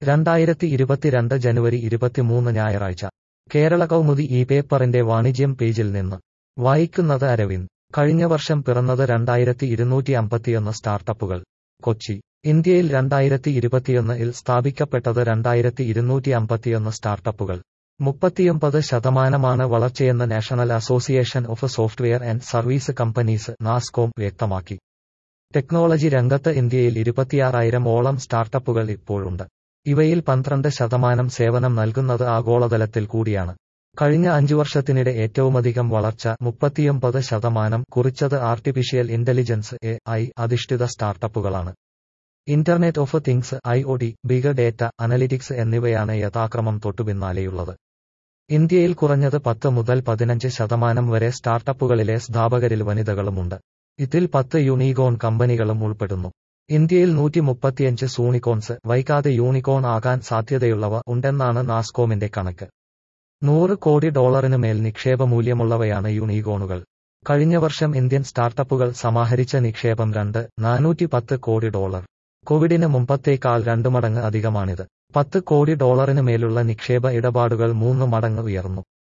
രണ്ടായിരത്തി ഇരുപത്തിരണ്ട് ജനുവരി ഇരുപത്തിമൂന്ന് ഞായറാഴ്ച കേരള കൗമുദി ഈ പേപ്പറിന്റെ വാണിജ്യം പേജിൽ നിന്ന് വായിക്കുന്നത് അരവിന്ദ് കഴിഞ്ഞ വർഷം പിറന്നത് രണ്ടായിരത്തി ഇരുന്നൂറ്റി അമ്പത്തിയൊന്ന് സ്റ്റാർട്ടപ്പുകൾ കൊച്ചി ഇന്ത്യയിൽ രണ്ടായിരത്തി ഇരുപത്തിയൊന്നിൽ സ്ഥാപിക്കപ്പെട്ടത് രണ്ടായിരത്തി ഇരുന്നൂറ്റി അമ്പത്തിയൊന്ന് സ്റ്റാർട്ടപ്പുകൾ മുപ്പത്തിയൊമ്പത് ശതമാനമാണ് വളർച്ചയെന്ന് national association of software and service companies Nasscom വ്യക്തമാക്കി ടെക്നോളജി രംഗത്ത് ഇന്ത്യയിൽ ഇരുപത്തിയാറായിരം ഓളം സ്റ്റാർട്ടപ്പുകൾ ഇപ്പോഴുണ്ട് ഇവയിൽ പന്ത്രണ്ട് ശതമാനം സേവനം നൽകുന്നത് ആഗോളതലത്തിൽ കൂടിയാണ് കഴിഞ്ഞ അഞ്ചു വർഷത്തിനിടെ ഏറ്റവുമധികം വളർച്ച മുപ്പത്തിയൊമ്പത് ശതമാനം കുറിച്ചത് ആർട്ടിഫിഷ്യൽ ഇന്റലിജൻസ് എ ഐ അധിഷ്ഠിത സ്റ്റാർട്ടപ്പുകളാണ് internet of things I O T big data analytics എന്നിവയാണ് യഥാക്രമം തൊട്ടുപിന്നാലെയുള്ളത് ഇന്ത്യയിൽ കുറഞ്ഞത് പത്ത് മുതൽ പതിനഞ്ച് ശതമാനം വരെ സ്റ്റാർട്ടപ്പുകളിലെ സ്ഥാപകരിൽ വനിതകളുമുണ്ട് ഇതിൽ പത്ത് യൂണികോൺ കമ്പനികളും ഉൾപ്പെടുന്നു ഇന്ത്യയിൽ നൂറ്റി മുപ്പത്തിയഞ്ച് സൂണിക്കോൺസ് വൈകാതെ യൂണിക്കോൺ ആകാൻ സാധ്യതയുള്ളവ ഉണ്ടെന്നാണ് നാസ്കോമിന്റെ കണക്ക് നൂറ് കോടി ഡോളറിന് മേൽ നിക്ഷേപ മൂല്യമുള്ളവയാണ് യൂണികോണുകൾ കഴിഞ്ഞ വർഷം ഇന്ത്യൻ സ്റ്റാർട്ടപ്പുകൾ സമാഹരിച്ച നിക്ഷേപം രണ്ട് നാനൂറ്റി പത്ത് കോടി ഡോളർ കോവിഡിന് മുമ്പത്തേക്കാൾ രണ്ടു മടങ്ങ് അധികമാണിത് പത്ത് കോടി ഡോളറിന് മേലുള്ള നിക്ഷേപ ഇടപാടുകൾ മൂന്ന് മടങ്ങ് ഉയർന്നു